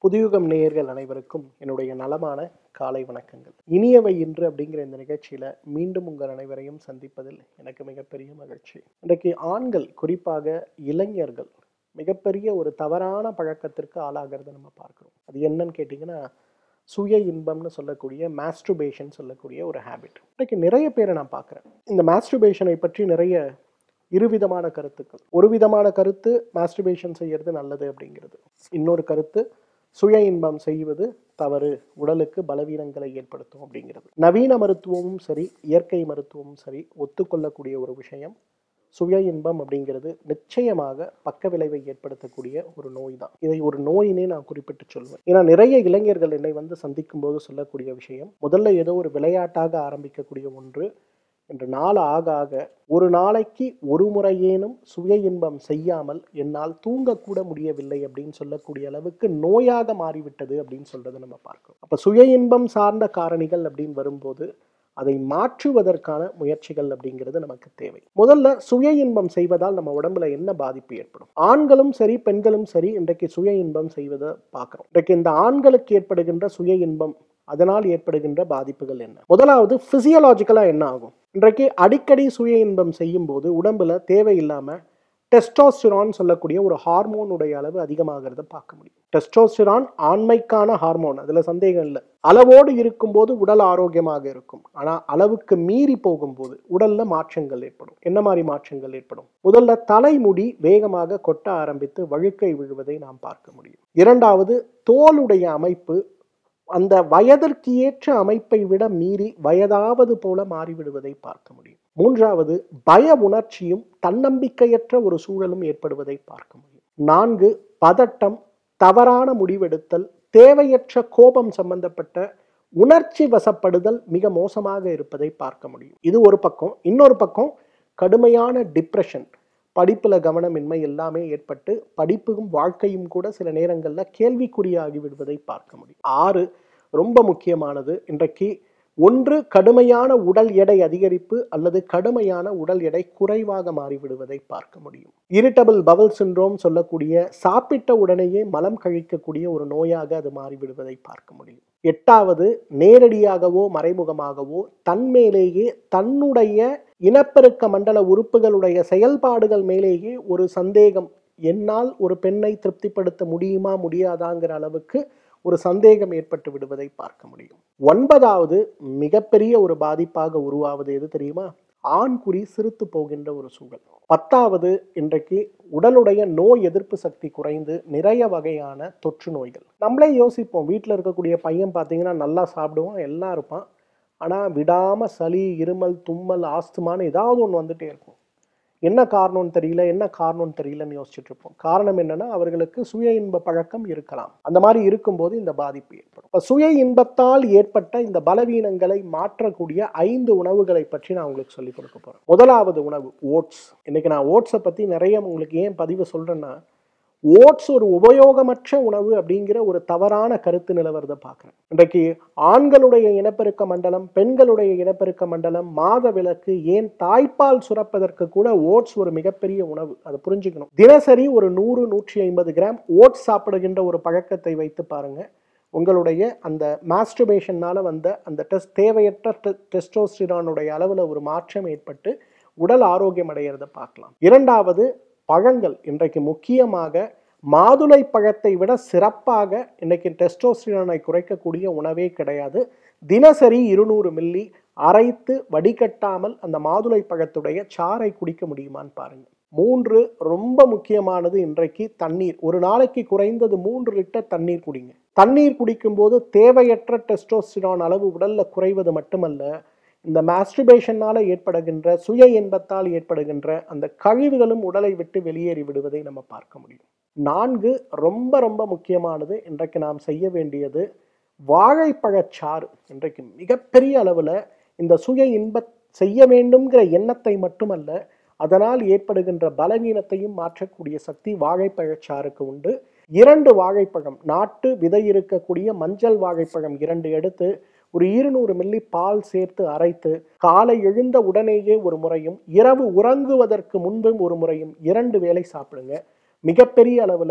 புதியுகம் நேயர்கள் அனைவருக்கும் என்னுடைய நலமான காலை வணக்கங்கள் இனியவை இன்று அப்படிங்கிற இந்த நிகழ்ச்சியில மீண்டும் உங்கள் அனைவரையும் சந்திப்பதில் எனக்கு மிகப்பெரிய மகிழ்ச்சி இன்றைக்கு ஆண்கள் குறிப்பாக இளைஞர்கள் மிகப்பெரிய ஒரு தவறான பழக்கத்திற்கு ஆளாகிறத நம்ம பார்க்கிறோம் அது என்னன்னு கேட்டிங்கன்னா சுய இன்பம்னு சொல்லக்கூடிய மாஸ்ட்ருபேஷன் சொல்லக்கூடிய ஒரு ஹேபிட் இன்றைக்கு நிறைய பேரை நான் பார்க்குறேன் இந்த மாஸ்ட்ருபேஷனை பற்றி நிறைய இருவிதமான கருத்துக்கள் ஒரு விதமான கருத்து மாஸ்ட்ருபேஷன் செய்யறது நல்லது அப்படிங்கிறது இன்னொரு கருத்து சுய இன்பம் செய்வது தவறு உடலுக்கு பலவீனங்களை ஏற்படுத்தும் அப்படிங்கிறது நவீன மருத்துவமும் சரி இயற்கை மருத்துவமும் சரி ஒத்துக்கொள்ளக்கூடிய ஒரு விஷயம் சுய இன்பம் அப்படிங்கிறது நிச்சயமாக பக்க விளைவை ஏற்படுத்தக்கூடிய ஒரு நோய் தான் இதை ஒரு நோயினே நான் குறிப்பிட்டு சொல்வேன் ஏன்னா நிறைய இளைஞர்கள் என்னை வந்து சந்திக்கும் போது சொல்லக்கூடிய விஷயம் முதல்ல ஏதோ ஒரு விளையாட்டாக ஆரம்பிக்கக்கூடிய ஒன்று இன்று நாள் ஆக ஆக ஒரு நாளைக்கு ஒரு முறையேனும் சுய இன்பம் செய்யாமல் என்னால் தூங்கக்கூட முடியவில்லை அப்படின்னு சொல்லக்கூடிய அளவுக்கு நோயாக மாறிவிட்டது அப்படின்னு சொல்றதை நம்ம பார்க்கிறோம் அப்ப சுய இன்பம் சார்ந்த காரணிகள் அப்படின்னு வரும்போது அதை மாற்றுவதற்கான முயற்சிகள் அப்படிங்கிறது நமக்கு தேவை முதல்ல சுய இன்பம் செய்வதால் நம்ம உடம்புல என்ன பாதிப்பு ஏற்படும் ஆண்களும் சரி பெண்களும் சரி இன்றைக்கு சுய இன்பம் செய்வதை பார்க்கிறோம் இன்றைக்கு இந்த ஆண்களுக்கு ஏற்படுகின்ற சுய இன்பம் அதனால் ஏற்படுகின்ற பாதிப்புகள் என்ன முதலாவது பிசியலாஜிக்கலா என்ன ஆகும் இன்றைக்கு அடிக்கடி சுய இன்பம் செய்யும் போது உடம்புல தேவையில்லாம டெஸ்டோஸ்டிரான் சொல்லக்கூடிய ஒரு ஹார்மோனுடைய அளவு அதிகமாகிறத பார்க்க முடியும் டெஸ்டோஸ்டிரான் ஆண்மைக்கான ஹார்மோன் அதுல சந்தேகம் இல்லை அளவோடு இருக்கும்போது உடல் ஆரோக்கியமாக இருக்கும் ஆனா அளவுக்கு மீறி போகும்போது உடல்ல மாற்றங்கள் ஏற்படும் என்ன மாதிரி மாற்றங்கள் ஏற்படும் முதல்ல தலைமுடி வேகமாக கொட்ட ஆரம்பித்து வழுக்கை விழுவதை நாம் பார்க்க முடியும் இரண்டாவது தோலுடைய அமைப்பு அந்த வயதிற்கு ஏற்ற அமைப்பை விட மீறி வயதாவது போல மாறிவிடுவதை பார்க்க முடியும் மூன்றாவது பய உணர்ச்சியும் தன்னம்பிக்கையற்ற ஒரு சூழலும் ஏற்படுவதை பார்க்க முடியும் நான்கு பதட்டம் தவறான முடிவெடுத்தல் தேவையற்ற கோபம் சம்பந்தப்பட்ட உணர்ச்சி வசப்படுதல் மிக மோசமாக இருப்பதை பார்க்க முடியும் இது ஒரு பக்கம் இன்னொரு பக்கம் கடுமையான டிப்ரெஷன் படிப்புல கவனமின்மை எல்லாமே ஏற்பட்டு படிப்பும் வாழ்க்கையும் கூட சில நேரங்களில் கேள்விக்குறியாகி விடுவதை பார்க்க முடியும் ஆறு ரொம்ப முக்கியமானது இன்றைக்கு ஒன்று கடுமையான உடல் எடை அதிகரிப்பு அல்லது கடுமையான உடல் எடை குறைவாக மாறிவிடுவதை பார்க்க முடியும் இரிட்டபிள் பவல் சின்ரோம் சொல்லக்கூடிய சாப்பிட்ட உடனேயே மலம் கழிக்கக்கூடிய ஒரு நோயாக அது மாறிவிடுவதை பார்க்க முடியும் எட்டாவது நேரடியாகவோ மறைமுகமாகவோ தன்மேலேயே தன்னுடைய இனப்பெருக்க மண்டல உறுப்புகளுடைய செயல்பாடுகள் மேலேயே ஒரு சந்தேகம் என்னால் ஒரு பெண்ணை திருப்திப்படுத்த முடியுமா முடியாதாங்கிற அளவுக்கு ஒரு சந்தேகம் ஏற்பட்டு விடுவதை பார்க்க முடியும் ஒன்பதாவது மிகப்பெரிய ஒரு பாதிப்பாக உருவாவது எது தெரியுமா ஆண்குறி சிறுத்து போகின்ற ஒரு சூழல் பத்தாவது இன்றைக்கு உடலுடைய நோய் எதிர்ப்பு சக்தி குறைந்து நிறைய வகையான தொற்று நோய்கள் நம்மளே யோசிப்போம் வீட்டில் இருக்கக்கூடிய பையன் பார்த்தீங்கன்னா நல்லா சாப்பிடுவான் எல்லாம் இருப்பான் ஆனால் விடாமல் சளி இருமல் தும்மல் ஆஸ்துமான்னு ஏதாவது ஒன்று வந்துட்டே இருக்கும் என்ன காரணம்னு தெரியல என்ன காரணம்னு தெரியலன்னு யோசிச்சுட்டு இருப்போம் காரணம் என்னன்னா அவர்களுக்கு சுய இன்ப பழக்கம் இருக்கலாம் அந்த மாதிரி இருக்கும்போது இந்த பாதிப்பு ஏற்படும் இப்போ சுய இன்பத்தால் ஏற்பட்ட இந்த பலவீனங்களை மாற்றக்கூடிய ஐந்து உணவுகளை பற்றி நான் உங்களுக்கு சொல்லிக் கொடுக்க போறேன் முதலாவது உணவு ஓட்ஸ் இன்னைக்கு நான் ஓட்ஸை பத்தி நிறைய உங்களுக்கு ஏன் பதிவு சொல்றேன்னா ஓட்ஸ் ஒரு உபயோகமற்ற உணவு அப்படிங்கிற ஒரு தவறான கருத்து நிலவரதை பார்க்குறேன் இன்றைக்கு ஆண்களுடைய இனப்பெருக்க மண்டலம் பெண்களுடைய இனப்பெருக்க மண்டலம் மாத விளக்கு ஏன் தாய்ப்பால் சுரப்பதற்கு கூட ஓட்ஸ் ஒரு மிகப்பெரிய உணவு அதை புரிஞ்சுக்கணும் தினசரி ஒரு நூறு நூற்றி ஐம்பது கிராம் ஓட்ஸ் சாப்பிடுகின்ற ஒரு பழக்கத்தை வைத்து பாருங்க உங்களுடைய அந்த மாஸ்டர்பேஷன்னால வந்த அந்த டெஸ்ட் தேவையற்ற டெஸ்டோஸ்டிரானுடைய அளவில் ஒரு மாற்றம் ஏற்பட்டு உடல் ஆரோக்கியம் அடைகிறத பார்க்கலாம் இரண்டாவது பழங்கள் இன்றைக்கு முக்கியமாக மாதுளை பழத்தை விட சிறப்பாக இன்னைக்கு டெஸ்டோஸ்டிரானை குறைக்கக்கூடிய உணவே கிடையாது தினசரி இருநூறு மில்லி அரைத்து வடிகட்டாமல் அந்த மாதுளை பழத்துடைய சாறை குடிக்க முடியுமான்னு பாருங்க மூன்று ரொம்ப முக்கியமானது இன்றைக்கு தண்ணீர் ஒரு நாளைக்கு குறைந்தது மூன்று லிட்டர் தண்ணீர் குடிங்க தண்ணீர் குடிக்கும்போது தேவையற்ற டெஸ்டோஸ்டிரான் அளவு உடல்ல குறைவது மட்டுமல்ல இந்த மாஸ்ட்ரிபேஷனால் ஏற்படுகின்ற சுய இன்பத்தால் ஏற்படுகின்ற அந்த கழிவுகளும் உடலை விட்டு வெளியேறி விடுவதை நம்ம பார்க்க முடியும் நான்கு ரொம்ப ரொம்ப முக்கியமானது இன்றைக்கு நாம் செய்ய வேண்டியது வாழைப்பழச்சாறு இன்றைக்கு மிகப்பெரிய அளவில் இந்த சுய இன்ப செய்ய வேண்டும்ங்கிற எண்ணத்தை மட்டுமல்ல அதனால் ஏற்படுகின்ற பலவீனத்தையும் மாற்றக்கூடிய சக்தி வாழைப்பழச்சாருக்கு உண்டு இரண்டு வாழைப்பழம் நாட்டு விதை இருக்கக்கூடிய மஞ்சள் வாழைப்பழம் இரண்டு எடுத்து ஒரு இருநூறு மில்லி பால் சேர்த்து அரைத்து காலை எழுந்த உடனேயே ஒரு முறையும் இரவு உறங்குவதற்கு முன்பும் ஒரு முறையும் இரண்டு வேளை சாப்பிடுங்க மிகப்பெரிய அளவில்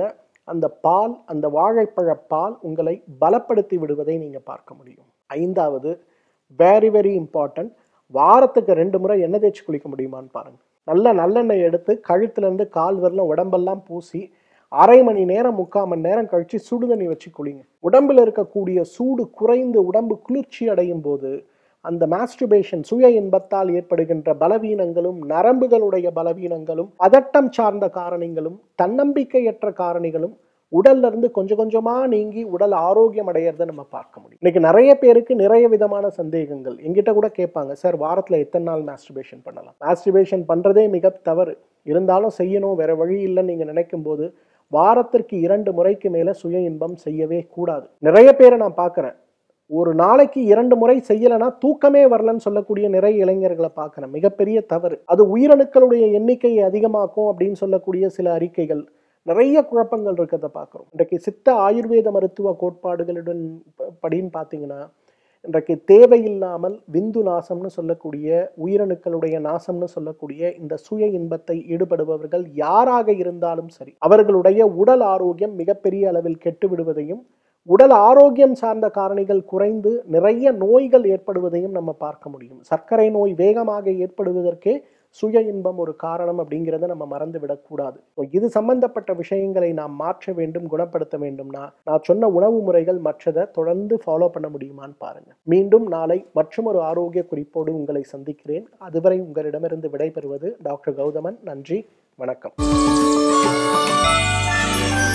அந்த பால் அந்த வாழைப்பழ பால் உங்களை பலப்படுத்தி விடுவதை நீங்கள் பார்க்க முடியும் ஐந்தாவது வெரி வெரி இம்பார்ட்டன்ட் வாரத்துக்கு ரெண்டு முறை எண்ணெய் தேய்ச்சி குளிக்க முடியுமான்னு பாருங்க நல்ல நல்லெண்ணெய் எடுத்து கழுத்துலேருந்து கால் வரலாம் உடம்பெல்லாம் பூசி அரை மணி நேரம் முக்கால் மணி நேரம் கழித்து சுடு தண்ணி வச்சு குளிங்க உடம்பில் இருக்கக்கூடிய சூடு குறைந்து உடம்பு குளிர்ச்சி அடையும் போது அந்த மாஸ்டுபேஷன் சுய இன்பத்தால் ஏற்படுகின்ற பலவீனங்களும் நரம்புகளுடைய பலவீனங்களும் பதட்டம் சார்ந்த காரணிகளும் தன்னம்பிக்கையற்ற காரணிகளும் உடல்ல இருந்து கொஞ்சம் கொஞ்சமா நீங்கி உடல் ஆரோக்கியம் அடையிறத நம்ம பார்க்க முடியும் இன்னைக்கு நிறைய பேருக்கு நிறைய விதமான சந்தேகங்கள் எங்கிட்ட கூட கேட்பாங்க சார் வாரத்துல எத்தனை நாள் மாஸ்டுபேஷன் பண்ணலாம் மாஸ்டுபேஷன் பண்றதே மிக தவறு இருந்தாலும் செய்யணும் வேற வழி இல்லைன்னு நீங்க நினைக்கும் போது வாரத்திற்கு இரண்டு முறைக்கு மேல சுய இன்பம் செய்யவே கூடாது நிறைய பேரை நான் பார்க்கிறேன் ஒரு நாளைக்கு இரண்டு முறை செய்யலைன்னா தூக்கமே வரலன்னு சொல்லக்கூடிய நிறைய இளைஞர்களை பார்க்கிறேன் மிகப்பெரிய தவறு அது உயிரணுக்களுடைய எண்ணிக்கையை அதிகமாக்கும் அப்படின்னு சொல்லக்கூடிய சில அறிக்கைகள் நிறைய குழப்பங்கள் இருக்கிறத பார்க்குறோம் இன்றைக்கு சித்த ஆயுர்வேத மருத்துவ கோட்பாடுகளுடன் ப- படின்னு பார்த்தீங்கன்னா இன்றைக்கு தேவையில்லாமல் விந்து நாசம்னு சொல்லக்கூடிய உயிரணுக்களுடைய நாசம்னு சொல்லக்கூடிய இந்த சுய இன்பத்தை ஈடுபடுபவர்கள் யாராக இருந்தாலும் சரி அவர்களுடைய உடல் ஆரோக்கியம் மிகப்பெரிய அளவில் கெட்டு விடுவதையும் உடல் ஆரோக்கியம் சார்ந்த காரணிகள் குறைந்து நிறைய நோய்கள் ஏற்படுவதையும் நம்ம பார்க்க முடியும் சர்க்கரை நோய் வேகமாக ஏற்படுவதற்கே சுய இன்பம் ஒரு காரணம் அப்படிங்கிறத நம்ம மறந்து விடக்கூடாது So, இது சம்பந்தப்பட்ட விஷயங்களை நாம் மாற்ற வேண்டும் குணப்படுத்த வேண்டும்னா நான் சொன்ன உணவு முறைகள் மற்றதை தொடர்ந்து ஃபாலோ பண்ண முடியுமான்னு பாருங்க மீண்டும் நாளை மற்றும் ஒரு ஆரோக்கிய குறிப்போடு உங்களை சந்திக்கிறேன் அதுவரை உங்களிடமிருந்து விடைபெறுவது டாக்டர் கௌதமன் நன்றி வணக்கம்